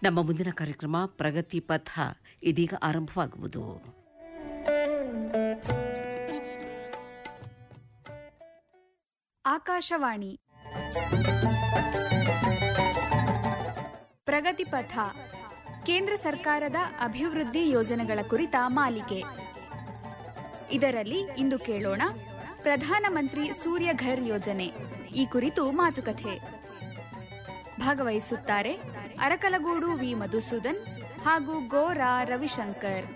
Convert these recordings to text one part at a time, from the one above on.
ನಮ್ಮ ಮುಂದಿನ ಕಾರ್ಯಕ್ರಮ ಪ್ರಗತಿ ಪಥ ಇದೀಗ ಆರಂಭವಾಗುವುದು ಆಕಾಶವಾಣಿ ಪ್ರಗತಿಪಥ ಕೇಂದ್ರ ಸರ್ಕಾರದ ಅಭಿವೃದ್ಧಿ ಯೋಜನೆಗಳ ಕುರಿತ ಮಾಲಿಕೆ ಇದರಲ್ಲಿ ಇಂದು ಕೇಳೋಣ ಪ್ರಧಾನಮಂತ್ರಿ ಸೂರ್ಯಘರ್ ಯೋಜನೆ ಈ ಕುರಿತು ಮಾತುಕತೆ ಭಾಗವಹಿಸುತ್ತಾರೆ ಅರಕಲಗೂಡು ವಿ ಮಧುಸೂದನ್ ಹಾಗೂ ಗೋರಾ ರವಿಶಂಕರ್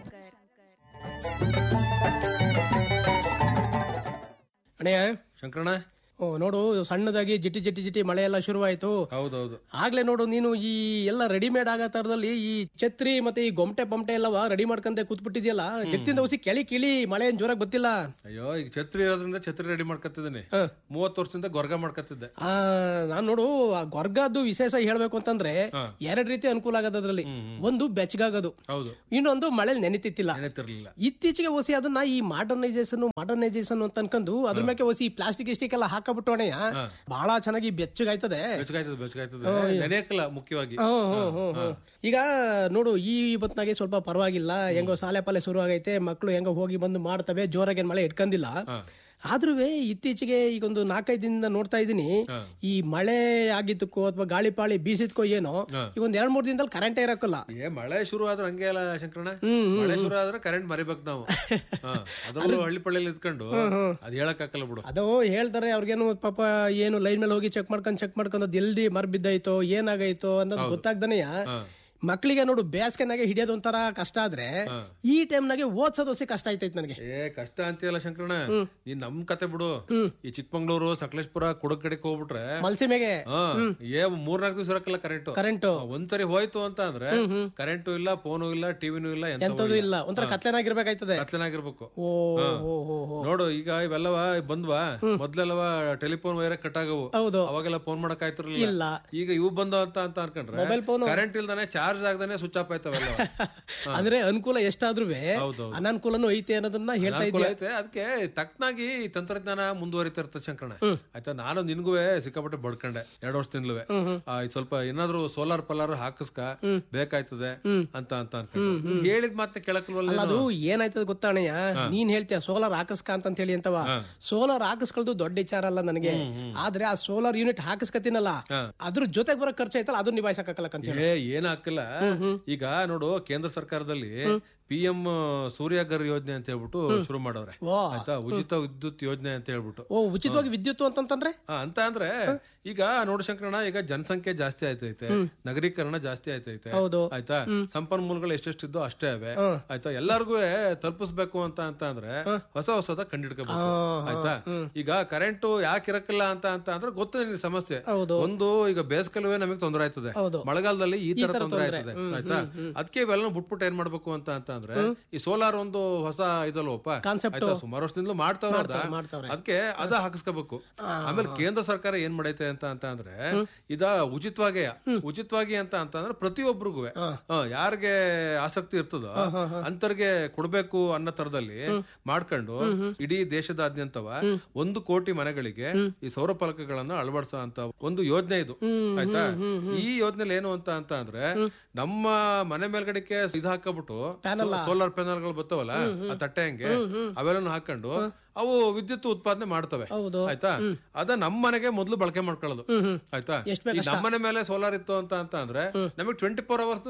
ಅಣ್ಣಯ್ಯ ಶಂಕರಣ್ಣ ಓ ನೋಡು ಸಣ್ಣದಾಗಿ ಜಿಟಿ ಜಿಟಿ ಜಿಟಿ ಮಳೆ ಎಲ್ಲ ಶುರುವಾಯ್ತು ಹೌದೌದು ಆಗ್ಲೇ ನೋಡು ನೀನು ಈ ಎಲ್ಲ ರೆಡಿಮೇಡ್ ಆಗೋ ತರದಲ್ಲಿ ಈ ಛತ್ರಿ ಮತ್ತೆ ಈ ಗೊಮಟೆ ಪಮಟೆ ಎಲ್ಲವ ರೆಡಿ ಮಾಡ್ಕೊಂಡೆ ಕೂತ್ಬಿಟ್ಟಿದ್ಯಲ್ಲ ಜಗತ್ತಿಂದ ಹೊಸಿ ಕೆಳಿ ಕಿಳಿ ಮಳೆ ಏನ್ ಜೋರಾಗಿ ಗೊತ್ತಿಲ್ಲ ಅಯ್ಯೋ ಈಗ ಛತ್ರಿ ಇರೋದ್ರಿಂದ ಛತ್ರಿ ರೆಡಿ ಮಾಡ್ಕೊತಿದ್ದೀನಿ ಮೂವತ್ತು ವರ್ಷದಿಂದ ಗೊರ್ಗ ಮಾಡ್ಕೊತಿದ್ದೆ ಆ ನಾನ್ ನೋಡು ಆ ಗೊರ್ಗದ್ದು ವಿಶೇಷ ಹೇಳ್ಬೇಕು ಅಂತಂದ್ರೆ ಎರಡ್ ರೀತಿ ಅನುಕೂಲ ಆಗದ ಅದ್ರಲ್ಲಿ ಒಂದು ಬೆಚ್ಚಗಾಗೋದು ಹೌದು ಇನ್ನೊಂದು ಮಳೆ ನೆನಿತಿತ್ತಿಲ್ಲ ನೆನೆತಿರ್ಲಿಲ್ಲ ಇತ್ತೀಚೆಗೆ ಹೊಸಿ ಅದನ್ನ ಈ ಮಾಡರ್ನೈಸೇಷನ್ ಮಾಡರ್ನೈಸೇಷನ್ ಅಂತ ಅನ್ಕೊಂಡು ಅದ್ರ ಮೇಲೆ ಹೊಸಿ ಪ್ಲಾಸ್ಟಿಕ್ ಇಸ್ಟಿಕ್ ಎಲ್ಲ ಹಾಕಬಿಟ್ಟು ಅಣ್ಣಯ್ಯ ಬಹಳ ಚೆನ್ನಾಗಿ ಬೆಚ್ಚಗಾಯ್ತದೆ ಬೆಚ್ಚಗಾಯ್ತದೆ ಬೆಚ್ಚಗಾಯ್ತದೆ ನೆನೆಯಕ್ಕಲ್ಲ ಮುಖ್ಯವಾಗಿ ಹ್ಮ್, ಹ್ಮ್, ಹ್ಮ್, ಹ್ಮ್. ಈಗ ನೋಡು ಈ ಹೊತ್ನಾಗೆ ಸ್ವಲ್ಪ ಪರವಾಗಿಲ್ಲ ಹೆಂಗೋ ಸಾಲೆ ಪಾಲೆ ಶುರು ಆಗೈತೆ ಮಕ್ಕಳು ಹೆಂಗೋ ಹೋಗಿ ಬಂದು ಮಾಡ್ತವೆ ಜೋರಾಗಿ ಮಳೆ ಇಟ್ಕೊಂಡಿಲ್ಲ ಆದ್ರೂ ಇತ್ತೀಚೆಗೆ ಈಗ ಒಂದು ನಾಲ್ಕೈದು ದಿನದಿಂದ ನೋಡ್ತಾ ಇದೀನಿ ಈ ಮಳೆ ಆಗಿದ್ದಕ್ಕೋ ಅಥವಾ ಗಾಳಿ ಪಾಳಿ ಬೀಸಿದ್ಕೋ ಏನೋ ಈಗ ಒಂದ್ ಎರಡ್ ಮೂರ್ ದಿನದಲ್ಲಿ ಕರೆಂಟೇ ಇರಕ್ಕಲ್ಲ ಏ ಮಳೆ ಶುರು ಆದ್ರೆ ಹಂಗೆ ಅಲ್ಲ ಶಂಕರಣ್ಣ ಮಳೆ ಶುರು ಆದ್ರೆ ಕರೆಂಟ್ ಮರಿಬೇಕು ನಾವು ಹಾ. ಅದರಲ್ಲೂ ಹಳ್ಳಿ ಪಳ್ಳಿಯಲ್ಲಿ ಇದ್ಕೊಂಡು ಅದ್ ಹೇಳಕ್ ಹಾಕಲ್ಲ ಬಿಡು ಅದು ಹೇಳ್ತಾರೆ ಅವ್ರಿಗೇನು ಪಾಪ ಏನು ಲೈನ್ ಮೇಲೆ ಹೋಗಿ ಚೆಕ್ ಮಾಡ್ಕೊಂಡ್ ಚೆಕ್ ಮಾಡ್ಕೊಂಡು ಅದ್ ಎಲ್ದಿ ಮರ್ ಬಿದ್ದಾಯ್ತೋ ಏನಾಗೈತೋ ಅನ್ನೋದು ಗೊತ್ತಾಗ್ದನೆಯ ಮಕ್ಕಳಿಗೆ ನೋಡು ಬೇಸಿಗೆನಾಗೆ ಹಿಡಿಯೋದು ಒಂಥರ ಕಷ್ಟ ಆದ್ರೆ ಈ ಟೈಮ್ನಾಗೆ ಓದ್ಸೋದು ಹೊಸಿ ಕಷ್ಟ ಆಯ್ತೈತ್ ನನಗೆ ಏ ಕಷ್ಟ ಅಂತೀಯಲ್ಲ ಶಂಕರಣ್ಣ ನೀನ್ ನಮ್ ಕತೆ ಬಿಡು ಈ ಚಿಕ್ಕಮಂಗ್ಳೂರು ಸಕಲೇಶ್ಪುರ ಕುಡಕ್ ಕಡೆಗೆ ಹೋಗ್ಬಿಟ್ರೆ ಮಲ್ಸಿಮೆಗೆ ಹಾ ಏ ಮೂರ್ನಾಲ್ಕು ದಿವಸ ಇರಕ್ಕಲ್ಲ ಕರೆಂಟ್ ಕರೆಂಟ್ ಒಂದ್ಸರಿ ಹೋಯ್ತು ಅಂತ ಅಂದ್ರೆ ಕರೆಂಟು ಇಲ್ಲ ಫೋನು ಇಲ್ಲ ಟಿವಿನೂ ಇಲ್ಲ ಎಂತದೂ ಎಂತದು ಇಲ್ಲ ಒಂಥರ ಕತ್ಲೆನಾಗಿರ್ಬೇಕಾಯ್ತದೆ ಕತ್ಲನಾಗಿರ್ಬೇಕು ಓ ಓ ಓ ಓ. ನೋಡು ಈಗ ಇವೆಲ್ಲವ ಬಂದ್ವಾ ಮೊದ್ಲೆಲ್ಲವ ಟೆಲಿಫೋನ್ ವೈರ್ ಕಟ್ ಆಗವು ಹೌದು ಅವಾಗೆಲ್ಲ ಫೋನ್ ಮಾಡಕ್ ಆಯ್ತಿರ್ಲಿಲ್ಲ ಇಲ್ಲ ಈಗ ಇವು ಬಂದ ಅಂತ ಅಂತ ಅನ್ಕೊಂಡ್ರೆ Mobile phone. ಕರೆಂಟ್ ಇಲ್ದಾನೆ ಚಾರ್ಜ್ ಆಗದಾನೆ ಸ್ವಿಚ್ ಆಫ್ ಆಯ್ತವೆಲ್ಲ ಅಂದ್ರೆ ಅನುಕೂಲ ಎಷ್ಟಾದ್ರೂ ಹೌದೌದು. ಅನನುಕೂಲನೂ ಐತೆ ಅನ್ನೋದನ್ನ ಹೇಳ್ತಾ ಅನುಕೂಲ ಇದ್ದೆ ಐತೆ ಅದಕ್ಕೆ ತಕ್ಕನಾಗಿ ಈ ತಂತ್ರಜ್ಞಾನ ಮುಂದುವರಿತಾ ಇರ್ತದೆ ಶಂಕರಣ ಆಯ್ತಾ ನಾನು ನಿನ್ಗೂ ಸಿಕ್ಕಾಪಟ್ಟೆ ಬಡ್ಕೊಂಡೆ ಎರಡು ವರ್ಷದಿಂದಲೂ ಸ್ವಲ್ಪ ಏನಾದ್ರು ಸೋಲಾರ್ ಪಲಾರ್ ಹಾಕಿಸ್ಕ ಬೇಕಾಯ್ತದೆ ಅಂತ ಅಂತ ಅನ್ಕೊಂಡೆ ಹೇಳಿದ್ ಮತ್ತೆ ಕೇಳಕ್ಲ್ವಲ್ಲ ಅಲ್ಲ ಅದು ಏನಾಯ್ತದ ಗೊತ್ತಾಣಯ್ಯ ನೀನ್ ಹೇಳ್ತೀಯ ಸೋಲಾರ್ ಹಾಕಸ್ಕ ಅಂತ ಹೇಳಿ ಅಂತವ ಸೋಲಾರ್ ಹಾಕಿಸ್ಕೊಳ್ದು ದೊಡ್ಡ ವಿಚಾರ ಅಲ್ಲ ನನಗೆ ಆದ್ರೆ ಆ ಸೋಲಾರ್ ಯೂನಿಟ್ ಹಾಕಿಸ್ಕತೀನಲ್ಲ ಅದ್ರ ಜೊತೆಗೆ ಬರೋ ಖರ್ಚು ಐತಲ್ಲ ಅದನ್ನ ನಿಭಾಯಿಸಕ್ಕಾಗಲ್ಲ ಅಂತ ಹೇಳಿ ಏ ಏನ್ ಹಾಕಿಲ್ಲ ಈಗ ನೋಡು ಕೇಂದ್ರ ಸರ್ಕಾರದಲ್ಲಿ ಪಿ ಎಂ ಸೂರ್ಯಗರ್ ಯೋಜನೆ ಅಂತ ಹೇಳ್ಬಿಟ್ಟು ಶುರು ಮಾಡವ್ರೆ ಓ. ಆಯ್ತಾ ಉಚಿತ ವಿದ್ಯುತ್ ಯೋಜನೆ ಅಂತ ಹೇಳ್ಬಿಟ್ಟು ಓ ಉಚಿತವಾಗಿ ವಿದ್ಯುತ್ ಅಂತಂತಂದ್ರೆ ಆ, ಅಂತ ಅಂದ್ರೆ ಈಗ ನೋಡು ಶಂಕರಣ್ಣ ಈಗ ಜನಸಂಖ್ಯೆ ಜಾಸ್ತಿ ಆಯ್ತೈತೆ ನಗರೀಕರಣ ಜಾಸ್ತಿ ಆಯ್ತೈತೆ ಹೌದು. ಆಯ್ತಾ ಸಂಪನ್ಮೂಲಗಳು ಎಷ್ಟೆಷ್ಟಿದ್ದೋ ಅಷ್ಟೇ ಅವೆ ಆಯ್ತಾ ಎಲ್ಲಾರ್ಗು ತಲುಪಿಸ್ಬೇಕು ಅಂತ ಅಂತ ಅಂದ್ರೆ ಹೊಸ ಹೊಸದ ಕಂಡಿಡ್ಕೋಬೇಕು ಆಯ್ತಾ ಈಗ ಕರೆಂಟ್ ಯಾಕೆ ಇರಕ್ಕಿಲ್ಲ ಅಂತ ಅಂತ ಅಂದ್ರೆ ಗೊತ್ತು ನಿನಗೆ ಸಮಸ್ಯೆ ಹೌದು. ಒಂದು ಈಗ ಬೇಸಿಗೆಲುವೆ ನಮಗೆ ತೊಂದರೆ ಆಯ್ತದೆ ಹೌದು. ಮಳೆಗಾಲದಲ್ಲಿ ಈ ತರ ತೊಂದರೆ ಆಯ್ತದೆ ಆಯ್ತಾ ಅದಕ್ಕೆ ಇವೆಲ್ಲ ಬಿಟ್ಬಿಟ್ಟು ಏನ್ ಮಾಡ್ಬೇಕು ಅಂತ ಅಂತ ಅಂದ್ರೆ ಈ ಸೋಲಾರ್ ಒಂದು ಹೊಸ ಇದಲ್ವಪ್ಪ Concept. ಆಯ್ತಾ ಸುಮಾರು ವರ್ಷದಿಂದಲೂ ಮಾಡ್ತಾವ್ರ ಮಾಡ್ತಾವ್ರೆ. ಅದಕ್ಕೆ ಅದ ಹಾಕಿಸ್ಕೋಬೇಕು ಆಮೇಲೆ ಕೇಂದ್ರ ಸರ್ಕಾರ ಏನ್ ಮಾಡೈತೆ ಅಂತ ಅಂತ ಅಂದ್ರೆ ಇದ ಉಚಿತವಾಗಿ ಉಚಿತವಾಗಿ ಅಂತ ಅಂತ ಅಂದ್ರೆ ಪ್ರತಿಯೊಬ್ಬರಿಗೂ ಯಾರಿಗೆ ಆಸಕ್ತಿ ಇರ್ತದೋ ಅಂತರ್ಗೆ ಕೊಡ್ಬೇಕು ಅನ್ನೋ ತರದಲ್ಲಿ ಮಾಡ್ಕೊಂಡು ಇಡೀ ದೇಶದಾದ್ಯಂತವ ಒಂದು ಕೋಟಿ ಮನೆಗಳಿಗೆ ಈ ಸೌರ ಫಲಕಗಳನ್ನ ಅಳವಡಿಸೋ ಅಂತ ಒಂದು ಯೋಜನೆ ಇದು ಆಯ್ತಾ ಈ ಯೋಜನೆ ಏನು ಅಂತ ಅಂತ ಅಂದ್ರೆ ನಮ್ಮ ಮನೆ ಮೇಲ್ಗಡೆಗೆ ಇದು ಹಾಕಬಿಟ್ಟು ಸೋಲಾರ್ ಪ್ಯಾನಲ್ ಗಳು ಬರ್ತಾವಲ್ಲ ಆ ತಟ್ಟೆ ಹಂಗೆ ಅವೆಲ್ಲ ಹಾಕೊಂಡು ಅವು ವಿದ್ಯುತ್ ಉತ್ಪಾದನೆ ಮಾಡ್ತವೆ ಹೌದು. ಆಯ್ತಾ ಅದ ನಮ್ಮ ಮನೆಗೆ ಮೊದಲು ಬಳಕೆ ಮಾಡ್ಕೊಳ್ಳೋದು ಆಯ್ತಾ ಎಷ್ಟ್ ಈ ನಮ್ಮನೆ ಮೇಲೆ ಸೋಲಾರ್ ಇತ್ತು ಅಂತ ಅಂತ ಅಂದ್ರೆ ನಮಗೆ ಟ್ವೆಂಟಿ ಫೋರ್ ಅವರ್ಸ್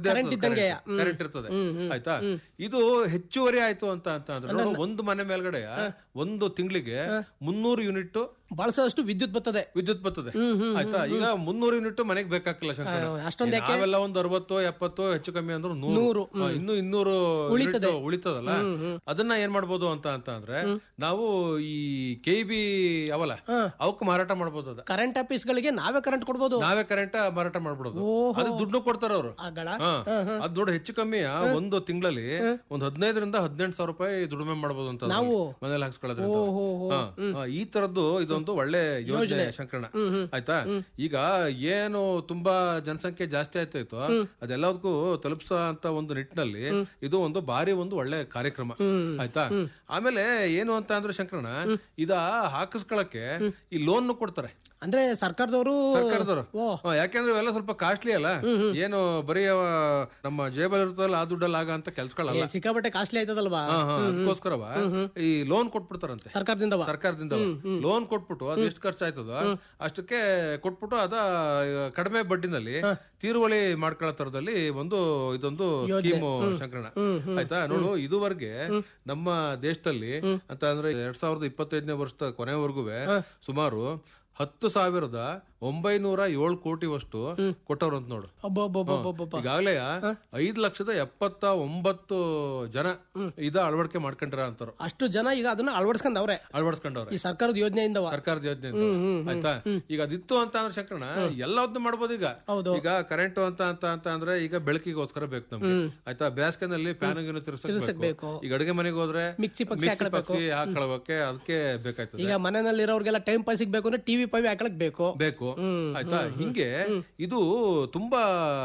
ಕರೆಂಟ್ ಇರ್ತದೆ ಆಯ್ತಾ ಇದು ಹೆಚ್ಚುವರಿ ಆಯ್ತು ಅಂತ ಅಂತ ಅಂದ್ರೆ ನೋಡು, ಒಂದು ಮನೆ ಮೇಲ್ಗಡೆ ಒಂದು ತಿಂಗಳಿಗೆ ಮುನ್ನೂರು ಯೂನಿಟ್ ಬಳಸೋಷ್ಟು ವಿದ್ಯುತ್ ಬರ್ತದೆ ವಿದ್ಯುತ್ ಬರ್ತದೆ ಆಯ್ತಾ ಈಗ ಮುನ್ನೂರು ಯೂನಿಟ್ ಮನೆಗೆ ಬೇಕಾಗಿಲ್ಲ ಶಂಕರ ಅಷ್ಟೊಂದ್ ನಾವೆಲ್ಲ ಒಂದು ಅರವತ್ತು ಎಪ್ಪತ್ತು ಹೆಚ್ಚು ಕಮ್ಮಿ ಅಂದ್ರೆ ನೂರು ಹಾ, ಇನ್ನು ಇನ್ನೂರು ಉಳಿತದೆ ಉಳಿತದಲ್ಲ ಅದನ್ನ ಏನ್ ಮಾಡ್ಬೋದು ಅಂತ ಅಂತ ಅಂದ್ರೆ ನಾವು ಈ ಕೆ ಬಿ ಅವಲ್ಲ ಅವಕ್ ಮಾರಾಟ ಮಾಡ್ಬೋದು ಅದ ಕರೆಂಟ್ ಆಫೀಸ್ ಗಳಿಗೆ ನಾವೇ ಕರೆಂಟ್ ಕೊಡ್ಬೋದು ನಾವೇ ಕರೆಂಟ್ ಮಾರಾಟ ಮಾಡ್ಬಿಡೋದು ಅದು ದುಡ್ಡು ಕೊಡ್ತಾರ ಅವ್ರು ಆಗಳ ಹಾ. ಅದ್ ನೋಡಿ ಹೆಚ್ಚು ಕಮ್ಮಿ ಒಂದು ತಿಂಗಳಲ್ಲಿ ಒಂದ್ ಹದಿನೈದರಿಂದ ಹದಿನೆಂಟು ಸಾವಿರ ರೂಪಾಯಿ ದುಡಿಮೆ ಮಾಡ್ಬೋದು ಅಂತ ನಾವು ಮನೇಲಿ ಹಾಕ್ಸ್ಕೊಳ್ಳೋದ್ರಿಂದ ಹಾ. ಹಾ, ಈ ತರದ್ದು ಇದೊಂದು ಒಳ್ಳೆ ಯೋಜನೆ ಶಂಕರಣ ಆಯ್ತಾ ಈಗ ಏನು ತುಂಬಾ ಜನಸಂಖ್ಯೆ ಜಾಸ್ತಿ ಆಯ್ತಾಯ್ತು ಅದೆಲ್ಲದಕ್ಕೂ ತಲುಪಿಸೋ ಅಂತ ಒಂದು ನಿಟ್ಟಿನಲ್ಲಿ ಇದು ಒಂದು ಬಾರಿ ಒಂದು ಒಳ್ಳೆ ಕಾರ್ಯಕ್ರಮ ಆಯ್ತಾ ಆಮೇಲೆ ಏನು ಅಂತ ಅಂದ್ರೆ ಶಂಕರಣ ಇದ ಹಾಕಿಸ್ಕೊಳಕ್ಕೆ ಈ ಲೋನ್ ಕೊಡ್ತಾರೆ ಅಂದ್ರೆ ಸರ್ಕಾರದವರು ಸರ್ಕಾರದವರು ಓ ಹಾ, ಯಾಕೆಂದ್ರೆ ಇವೆಲ್ಲ ಸ್ವಲ್ಪ ಕಾಸ್ಟ್ಲಿ ಅಲ್ಲ ಏನು ಬರೀ ಅವ ನಮ್ಮ ಜೇಬಲ್ ಇರ್ತದಲ್ಲ ಆ ದುಡ್ಡಲ್ಲಿ ಆಗ ಅಂತ ಕೆಲ್ಸಗಳಲ್ಲ ಏ, ಸಿಕ್ಕಾಪಟ್ಟೆ ಕಾಸ್ಟ್ಲಿ ಆಯ್ತದಲ್ವಾ ಹಾ, ಹಾ, ಅದಕ್ಕೋಸ್ಕರ ಈ ಲೋನ್ ಕೊಟ್ಬಿಡ್ತಾರಂತೆ ಸರ್ಕಾರದಿಂದ ಸರ್ಕಾರದಿಂದ ಲೋನ್ ಕೊಟ್ಬಿಟ್ಟು ಅದು ಎಷ್ಟು ಖರ್ಚಾಯ್ತದ ಅಷ್ಟಕ್ಕೆ ಕೊಟ್ಬಿಟ್ಟು ಅದ ಕಡಿಮೆ ಬಡ್ಡಿನಲ್ಲಿ ತೀರುವಳಿ ಮಾಡ್ಕೊಳ್ಳೋ ತರದಲ್ಲಿ ಒಂದು ಇದೊಂದು ಸ್ಕೀಮು ಶಂಕರಣ ಆಯ್ತಾ ನೋಡು ಇದುವರೆಗೆ ನಮ್ಮ ದೇಶದಲ್ಲಿ ಅಂತ ಅಂದ್ರೆ ಎರಡ್ ಸಾವಿರದ ಇಪ್ಪತ್ತೈದನೇ ವರ್ಷದ ಕೊನೆವರೆಗೂ ಸುಮಾರು ಹತ್ತು ಸಾವಿರದ ಒಂಬೈನೂರ ಏಳು ಕೋಟಿವಷ್ಟು ಕೊಟ್ಟವ್ರಂತ ನೋಡು ಒಬ್ಬೊಬ್ಬೊಬ್ಬೊಬ್ಬೊಬ್ಬ ಈಗಾಗಲೇ ಐದ್ ಲಕ್ಷದ ಎಪ್ಪತ್ತ ಒಂಬತ್ತು ಜನ ಇದ ಅಳವಡಿಕೆ ಮಾಡ್ಕೊಂಡ್ರ ಅಂತಾರ ಅಷ್ಟು ಜನ ಈಗ ಅದನ್ನ ಅಳವಡಿಸ್ಕೊಂಡವ್ರೆ ಅಳವಡಿಸ್ಕೊಂಡವ್ರೆ ಈ ಸರ್ಕಾರದ ಯೋಜನೆಯಿಂದ ಸರ್ಕಾರದ ಯೋಜನೆ ಆಯ್ತಾ ಈಗ ಅದಿತ್ತು ಅಂತ ಅಂದ್ರೆ ಶಂಕರಣ ಎಲ್ಲವನ್ನೂ ಮಾಡ್ಬೋದು ಈಗ ಹೌದು. ಈಗ ಕರೆಂಟ್ ಅಂತ ಅಂತ ಅಂತ ಅಂದ್ರೆ ಈಗ ಬೆಳಕಿಗೋಸ್ಕರ ಬೇಕು ನಮ್ಗೆ ಆಯ್ತಾ ಬೇಸಿಗೆನಲ್ಲಿ ಫ್ಯಾನ್ ಗಿನ ತಿರ್ಸಕ್ ಬೇಕು ಈಗ ಅಡುಗೆ ಮನೆಗೆ ಹೋದ್ರೆ ಮಿಕ್ಸಿ ಪಕ್ಷಿ ಪಕ್ಷಿ ಹಾಕೊಳಕ್ಕೆ ಅದಕ್ಕೆ ಬೇಕಾಯ್ತದೆ ಈಗ ಮನೆಯಲ್ಲಿರೋರ್ಗೆಲ್ಲ ಟೈಮ್ ಪಾಸ್ ಬೇಕು ಅಂದ್ರೆ ಟಿವಿ ಪವಿ ಹಾಕಲಕ್ ಬೇಕು ಬೇಕು ಆಯ್ತಾ ಹಿಂಗೆ ಇದು ತುಂಬಾ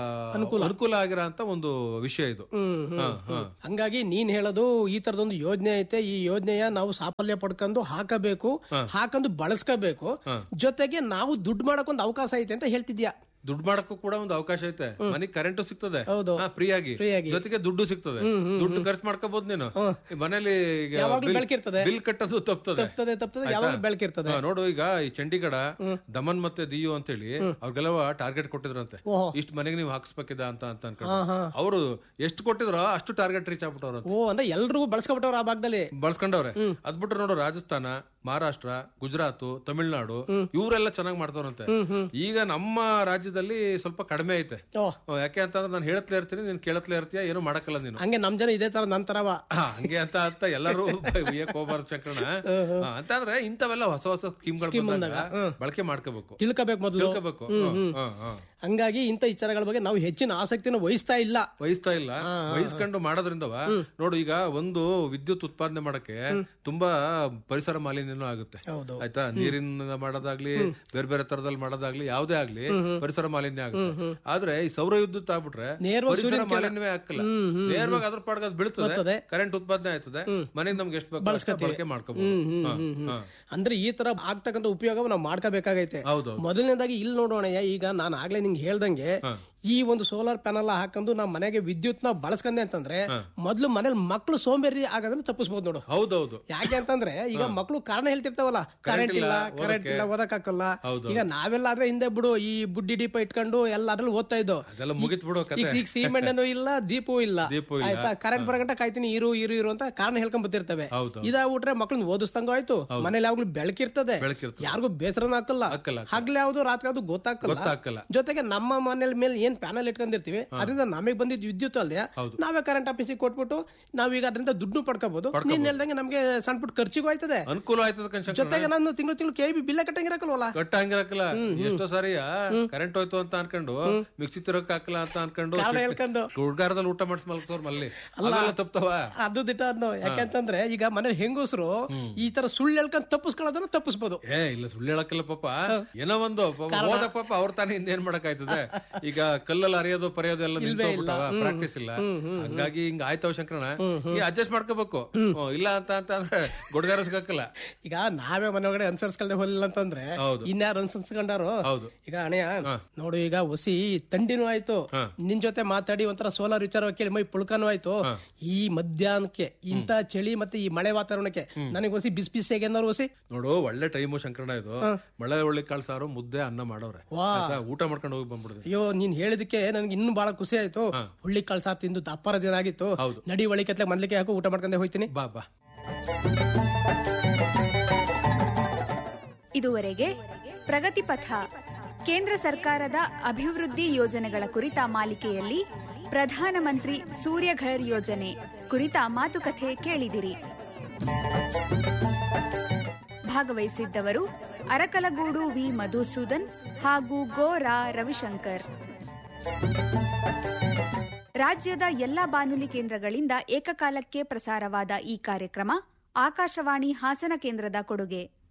ಅನುಕೂಲ ಆಗಿರೋ ಅಂತ ಒಂದು ವಿಷಯ ಇದು ಹ್ಮ್, ಹ್ಮ್, ಹಾ, ಹಾ. ಹಂಗಾಗಿ ನೀನ್ ಹೇಳೋದು ಈ ತರದೊಂದು ಯೋಜನೆ ಐತೆ ಈ ಯೋಜನೆಯ ನಾವು ಸಾಫಲ್ಯ ಪಡ್ಕೊಂಡು ಹಾಕಬೇಕು ಹಾಕೊಂಡು ಬಳಸ್ಕೋಬೇಕು ಜೊತೆಗೆ ನಾವು ದುಡ್ಡು ಮಾಡಕ್ ಒಂದು ಅವಕಾಶ ಐತೆ ಅಂತ ಹೇಳ್ತಿದ್ಯಾ ದುಡ್ಡು ಮಾಡಕ್ಕೂ ಕೂಡ ಒಂದು ಅವಕಾಶ ಐತೆ ಮನೆಗ್ ಕರೆಂಟ್ ಸಿಗ್ತದೆ ಹೌದು. ಫ್ರೀ ಆಗಿ Free ಆಗಿ. ಜೊತೆಗೆ ದುಡ್ಡು ಸಿಗ್ತದೆ ದುಡ್ಡು ಖರ್ಚು ಮಾಡ್ಕೋಬಹುದು ನೀನು ಈ ಮನೇಲಿ ಈಗ ಯಾವಾಗ್ಲೂ ಬಿಲ್- ಬೆಳಕಿರ್ತದೆ. ಬಿಲ್ ಕಟ್ಟೋದು ತಪ್ತದೆ ತಪ್ತದೆ ತಪ್ತದೆ ಯಾವಾಗ ಬೆಳಕಿರ್ತದೆ ಹಾ, ನೋಡು ಈಗ ಈ ಚಂಡೀಗಢ ದಮನ್ ಮತ್ತೆ ದಿಯು ಅಂತೇಳಿ ಅವ್ರಿಗೆಲ್ಲ ಟಾರ್ಗೆಟ್ ಕೊಟ್ಟಿದ್ರಂತೆ ಓಹೋ. ಇಷ್ಟು ಮನೆಗೆ ನೀವು ಹಾಕ್ಸ್ಬೇಕಿದ ಅಂತ ಅಂತ ಅನ್ಕೊಂಡು ಅವರು ಎಷ್ಟು ಕೊಟ್ಟಿದ್ರೋ ಅಷ್ಟು ಟಾರ್ಗೆಟ್ ರೀಚ್ ಆಗ್ಬಿಟ್ಟವ್ರ ಓ ಅಂದ್ರೆ ಎಲ್ರಿಗೂ ಬಳಸ್ಕೊಬಿಟ್ಟವ್ರ ಆ ಭಾಗದಲ್ಲಿ ಬಳಸ್ಕೊಂಡವ್ರೆ ಅದ್ ಬಿಟ್ರೆ ನೋಡು ರಾಜಸ್ಥಾನ ಮಹಾರಾಷ್ಟ್ರ ಗುಜರಾತ್ ತಮಿಳ್ನಾಡು ಇವರೆಲ್ಲ ಚೆನ್ನಾಗಿ ಮಾಡ್ತಾರಂತೆ ಈಗ ನಮ್ಮ ರಾಜ್ಯದಲ್ಲಿ ಸ್ವಲ್ಪ ಕಡಿಮೆ ಐತೆ ಓ ಹ್ಮ್, ಯಾಕೆ ಅಂತಂದ್ರೆ ನಾನು ಹೇಳತ್ಲೇ ಇರ್ತೀನಿ ನೀನ್ ಕೇಳತ್ಲೇ ಇರ್ತೀಯ ಏನು ಮಾಡಕ್ಕಲ್ಲ ನೀನು ಹಂಗೆ ನಮ್ ಜನ ಇದೇ ತರ ನಂತರವ ಹಾ, ಹಂಗೆ ಅಂತ ಅಂತ ಎಲ್ಲರೂ ಉಯ್ಯಕ್ ಹೋಗ್ಬಾರ್ದು ಶಂಕರಣ ಹಾ, ಅಂತಂದ್ರೆ ಇಂಥವೆಲ್ಲ ಹೊಸ ಹೊಸ ಸ್ಕೀಮ್ಗಳು ಬಂದಾಗ ಬಳಕೆ ಮಾಡ್ಕೋಬೇಕು ತಿಳ್ಕೋಬೇಕು ಮೊದಲು ತಿಳ್ಕೋಬೇಕು ಹ್ಮ್, ಹ್ಮ್, ಹ್ಮ್. ಹಂಗಾಗಿ ಇಂಥ ವಿಚಾರಗಳ ಬಗ್ಗೆ ನಾವು ಹೆಚ್ಚಿನ ಆಸಕ್ತಿನ ವಹಿಸ್ತಾ ಇಲ್ಲ ವಹಿಸ್ತಾ ಇಲ್ಲ ವಹಿಸ್ಕೊಂಡು ಮಾಡೋದ್ರಿಂದವ ನೋಡು ಈಗ ಒಂದು ವಿದ್ಯುತ್ ಉತ್ಪಾದನೆ ಮಾಡಕ್ಕೆ ತುಂಬಾ ಪರಿಸರ ಮಾಲಿನ್ಯನೂ ಆಗುತ್ತೆ ಹೌದು ಆಯ್ತಾ ನೀರಿನ ಮಾಡೋದಾಗ್ಲಿ ಬೇರೆ ಬೇರೆ ತರದಲ್ಲಿ ಮಾಡೋದಾಗ್ಲಿ ಯಾವ್ದೇ ಆಗ್ಲಿ ಪರಿಸರ ಮಾಲಿನ್ಯ ಆಗುತ್ತೆ ಆದ್ರೆ ಈ ಸೌರ ವಿದ್ಯುತ್ ಆಗ್ಬಿಟ್ರೆ ನೇರವಾಗಿ ಪರಿಸರ ಮಾಲಿನ್ಯವೇ ಆಗಲ್ಲ ನೇರವಾಗಿ ಅದ್ರ ಪಾಡ್ಗೆ ಅದು ಬೀಳ್ತದೆ. ಬೀಳ್ತದೆ ಕರೆಂಟ್ ಉತ್ಪಾದನೆ ಆಯ್ತದೆ ಮನೆಗೆ ನಮ್ಗೆ ಎಷ್ಟು ಬೇಕು ಅಷ್ಟು ಬಳಕೆ ಮಾಡ್ಕೋಬಹುದು ಅಂದ್ರೆ ಈ ತರ ಆಗ್ತಕ್ಕಂಥ ಉಪಯೋಗ ನಾವು ಮಾಡ್ಕೋಬೇಕಾಗೈತೆ ಹೌದು ಮೊದಲನೇದಾಗಿ ಇಲ್ಲಿ ನೋಡೋಣ ಈಗ ನಾನು ಆಗ್ಲೇ ನಿಂಗೆ ಹೇಳ್ದಂಗೆ ಈ ಒಂದು ಸೋಲಾರ್ ಪ್ಯಾನಲ್ ಹಾಕೊಂಡು ನಾವು ಮನೆಗೆ ವಿದ್ಯುತ್ ನ ಬಳಸ್ಕೊಂಡೆ ಅಂತಂದ್ರೆ ಮೊದ್ಲು ಮನೇಲಿ ಮಕ್ಳು ಸೋಂಬೇರಿ ಆಗೋದನ್ನ ತಪ್ಪಿಸ್ಬೋದು ನೋಡು ಹೌದೌದು ಯಾಕೆ ಅಂತಂದ್ರೆ ಈಗ ಮಕ್ಳು ಕಾರಣ ಹೇಳ್ತಿರ್ತಾವಲ್ಲ ಕರೆಂಟ್ ಇಲ್ಲ ಕರೆಂಟ್ ಇಲ್ಲ ಓದಕ್ಕಾಗಲ್ಲ ಈಗ ನಾವೆಲ್ಲ ಆದ್ರೆ ಹಿಂದೆ ಬಿಡು ಈ ಬುಡ್ಡಿ ದೀಪ ಇಟ್ಕೊಂಡು ಎಲ್ಲ ಅದ್ರಲ್ಲಿ ಓದ್ತಾ ಇದ್ದೋ ಅದೆಲ್ಲ ಮುಗಿತ್ ಬಿಡೋ ಕತೆ ಈಗ ಈಗ ಸಿಮೆಂಟ್ ಇಲ್ಲ ದೀಪವೂ ಇಲ್ಲ ದೀಪವೂ ಇಲ್ಲ. ಆಯ್ತಾ ಕರೆಂಟ್ ಬರಗಂಟ ಕಾಯ್ತೀನಿ ಇರು ಇರು ಇರು ಅಂತ ಕಾರಣ ಹೇಳ್ಕೊಂಡ್ ಬರ್ತಿರ್ತವೆ ಹೌದು. ಇದಾಗ್ಬಿಟ್ರೆ ಮಕ್ಳನ್ನ ಓದಿಸ್ದಂಗ ಆಯ್ತು ಮನೇಲಿ ಯಾವಾಗ್ಲೂ ಬೆಳಕಿರ್ತದೆ ಬೆಳಕಿರ್ತದೆ. ಯಾರಿಗೂ ಬೇಸರನ ಹಾಕಲ್ಲ ಹಾಕಲ್ಲ, ಹಗ್ಲಿ ಯಾವ್ದು ರಾತ್ರಿ ಯಾವ್ದು ಗೊತ್ತಾಗಲ್ಲ ಗೊತ್ತಾಗಲ್ಲ. ಜೊತೆಗೆ ನಮ್ಮ ಮನೇಲಿ ಮೇಲೆ ಏನ್ ಪ್ಯಾನಲ್ ಇಟ್ಕೊಂಡಿರ್ತೀವಿ ಅದರಿಂದ ನಮಗೆ ಬಂದಿದ್ ವಿದ್ಯುತ್ ಅಲ್ದೆ ನಾವೇ ಕರೆಂಟ್ ಆಫೀಸಿಗೆ ಕೊಟ್ಬಿಟ್ಟು ನಾವೀಗ ಅದರಿಂದ ದುಡ್ಡು ಪಡ್ಕೋಬಹುದು ನೀನ್ ಹೇಳ್ದಂಗೆ ನಮ್ಗೆ ಸಣ್ಣ ಪುಟ್ಟ ಖರ್ಚಿಗೂ ಆಯ್ತದೆ ಅನುಕೂಲ ಆಯ್ತದ ಕನ್ಶನ್ ಜೊತೆಗೆ ನಾನು ತಿಂಗಳು ತಿಂಗಳು ಕೆ ಬಿ ಬಿಲ್ಲ ಕಟ್ಟಂಗಿರಕಲ್ವಲ್ಲ ಕಟ್ಟ ಹಂಗಿರಕ್ಕಲ್ಲ ಎಷ್ಟೋ ಸಾರಿ ಕರೆಂಟ್ ಹೋಯ್ತು ಅಂತ ಅನ್ಕೊಂಡು ಮಿಕ್ಸಿ ತಿರಕ್ ಹಾಕಲ್ಲ ಅಂತ ಅನ್ಕೊಂಡು ಕಾರಣ ಹೇಳ್ಕೊಂಡು ಹುಡ್ಗಾರದಲ್ಲಿ ಊಟ ಮಾಡಿಸ್ ಮಲ್ಕೋರ್ ಮಲ್ಲಿ ಅಲ್ಲೆಲ್ಲ ತಪ್ತವ ಅದು ದಿಟ ಅದ್ನೋ ಯಾಕೆಂತಂದ್ರೆ ಈಗ ಮನೆ ಹೆಂಗಸರು ಈ ತರ ಸುಳ್ಳು ಹೇಳ್ಕೊಂಡ್ ತಪ್ಪಿಸ್ಕೊಳ್ಳೋದನ್ನ ತಪ್ಪಿಸ್ಬೋದು ಏ ಇಲ್ಲ ಸುಳ್ಳು ಹೇಳಕ್ಕಿಲ್ಲ ಪಾಪ ಏನೋ ಒಂದು ಪಾಪ ಹೋದ ಪಾಪ ಅವ್ರ ತಾನೇ ಇನ್ನೇನ್ ಮಾಡಕ್ ಆಯ್ತದೆ ಈಗ ಕಲ್ಲಲ್ಲಿ ಅರಿಯೋದು ಪರೆಯೋದು ಎಲ್ಲ ನಿಂತೋಗ್ಬಿಟ್ಟವ ಪ್ರಾಕ್ಟೀಸ್ ಇಲ್ಲ ಹಂಗಾಗಿ ಹಿಂಗ ಆಯ್ತವ ಶಂಕರಣ ಈ ಅಡ್ಜಸ್ಟ್ ಮಾಡ್ಕೋಬೇಕು ಹ್ಮ್, ಇಲ್ಲ ಅಂತ ಅಂತ ಅಂದ್ರೆ ಗೊಡ್ಗಾರ ಸಿಗಕ್ಕಲ್ಲ ಈಗ ನಾವೇ ಮನೆ ಒಳಗಡೆ ಅನುಸರಿಸ್ಕೊಳ್ದೆ ಹೋಲಿಲ್ಲ ಅಂತಂದ್ರೆ ಹೌದು. ಇನ್ಯಾರು ಅನುಸರಿಸ್ಕೊಂಡಾರು ಹೌದು ಈಗ ಅಣೆಯ ನೋಡು ಈಗ ಹೊಸಿ ತಂಡಿನೂ ಆಯ್ತು ನಿನ್ ಜೊತೆ ಮಾತಾಡಿ ಒಂಥರ ಸೋಲಾರ್ ವಿಚಾರ ಕೇಳಿ ಮೈ ಪುಳ್ಕನೂ ಆಯ್ತು ಈ ಮಧ್ಯಾಹ್ನಕ್ಕೆ ಇಂತ ಚಳಿ ಮತ್ತೆ ಈ ಮಳೆ ವಾತಾವರಣಕ್ಕೆ ನನಗೆ ಹೊಸಿ ಬಿಸಿ ಬಿಸಿ ಏನಾರು ಹೊಸಿ ನೋಡು ಒಳ್ಳೆ ಟೈಮು ಶಂಕರಣ ಇದು ಮಳೆ ಒಳ್ಳೆ ಕಾಳು ಸಾರು ಮುದ್ದೆ ಅನ್ನ ಮಾಡವ್ರೆ ವಾ. ಆಯ್ತಾ? ಊಟ ಮಾಡ್ಕೊಂಡು ಹೋಗಿ ಬಂದ್ಬಿಡಿದೆ ಅಯ್ಯೋ ನೀನ್ ಹೇಳಿದಕ್ಕೆ ನನ್ಗೆ ಇನ್ನೂ ಬಹಳ ಖುಷಿ ಆಯ್ತು ಹುಳ್ಳಿ ಕಾಳು ಸಾರ್ ತಿಂದು ದಪ್ಪರ ದಿನ ಆಗಿತ್ತು ಹೌದು. ನಡಿ ಒಳಿಕತ್ಲೆ ಮೊದ್ಲಿಕ್ಕೆ ಹಾಕು ಊಟ ಮಾಡ್ಕೊಂಡೆ ಹೋಯ್ತೀನಿ ಬಾ ಬಾ ಇದುವರೆಗೆ ಪ್ರಗತಿ ಪಥ ಕೇಂದ್ರ ಸರ್ಕಾರದ ಅಭಿವೃದ್ಧಿ ಯೋಜನೆಗಳ ಕುರಿತ ಮಾಲಿಕೆಯಲ್ಲಿ ಪ್ರಧಾನಮಂತ್ರಿ ಸೂರ್ಯಘರ್ ಯೋಜನೆ ಕುರಿತ ಮಾತುಕತೆ ಕೇಳಿದಿರಿ ಭಾಗವಹಿಸಿದ್ದವರು ಅರಕಲಗೂಡು ವಿ ಮಧುಸೂದನ್ ಹಾಗೂ ಗೋರಾ ರವಿಶಂಕರ್ ರಾಜ್ಯದ ಎಲ್ಲ ಬಾನುಲಿ ಕೇಂದ್ರಗಳಿಂದ ಏಕಕಾಲಕ್ಕೆ ಪ್ರಸಾರವಾದ ಈ ಕಾರ್ಯಕ್ರಮ ಆಕಾಶವಾಣಿ ಹಾಸನ ಕೇಂದ್ರದ ಕೊಡುಗೆ